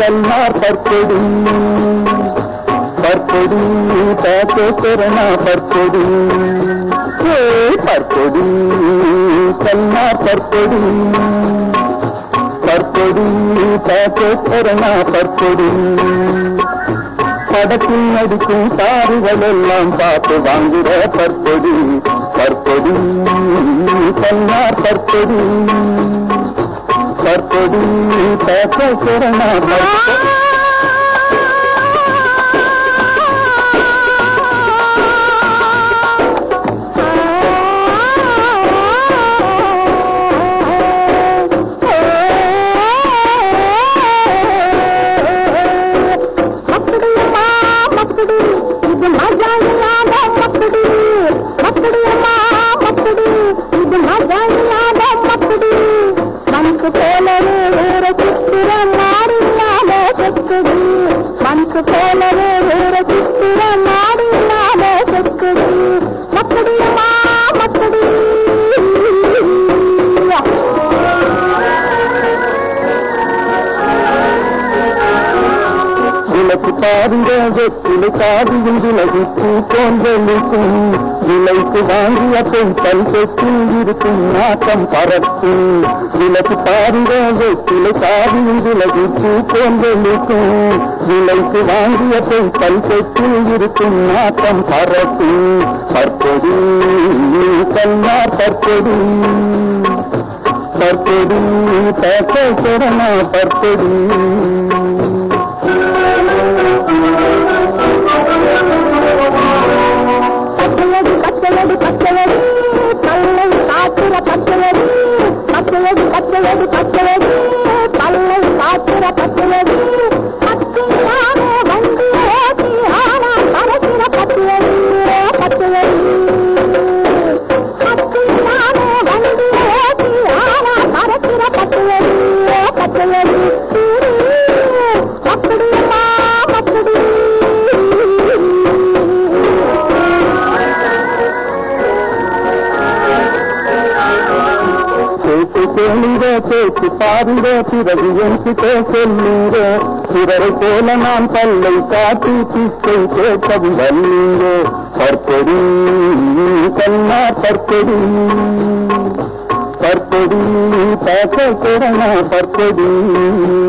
கல்லார் பற்பொடி பற்பொடி தாக்க கொரோனா பற்பொடி ஏ பற்பொடி கல்லார் பற்பொடி பற்பொடி தாக்க கொரோனா பற்பொடி படத்தில் நடிக்கும் தாறுகள் எல்லாம் பார்த்து வாங்குற பற்பொடி பற்பொடி கல்லார் பற்பொடி பற்பொடி தாக்க கொரோனா பற்பொடி மக்குடியம்மா மக்குடி இது மஜா இல்லாத மக்குடி மக்குடியம்மா மக்குடி இது மஜா இல்லாத மக்குடி மனசு போலவே வேற சித்திர நாடு இல்லாத செக்குடி மனசு போலவே வேற சித்திர நாடு இல்லாத செக்குடி மக்குடியம்மா மக்குடி விளக்கு பாருங்க வெற்றிலை காதியும் விலகிச்சு தோன்றலிக்கும் விலைக்கு வாங்கிய பெண் பல் பெற்றில் இருக்கும் நாட்டம் பறக்கும் விளக்கு பாருங்க வெற்றிலை காதியும் விலகிச்சு தோன்றலிக்கும் விலைக்கு வாங்கிய பெண் பல் பெற்றில் இருக்கும் நாட்டம் பறக்கும் பற்பொடி கல்லார் பற்பொடி பற்பொடி பேச கொரோனா பற்பொடி பச்சையடி பச்சையடி பச்சையடி பல்லை காட்டுற பச்சையடி பச்சையடி பச்சையடி பச்சையடி பல்லை காட்டுற பச்சையடி பச்சையானே வண்டி ஓட்டி ஆனா பறக்கிற பச்சையடி பச்சையடி பச்சையானே வண்டி ஓட்டி ஆனா பறக்கிற பச்சையடி பச்சையடி அப்படியம்மா அப்படி கேட்டு கேளுங்க கேட்டு பாருங்க பிறகு என்கிட்ட சொல்லுங்க பிறரை போல நான் பல்லை காட்டி பிச்சை கேட்கவும் வல்லீங்க பற்பொடி கண்ணா பற்பொடி பற்பொடி பார்க்க கொரோனா பற்பொடி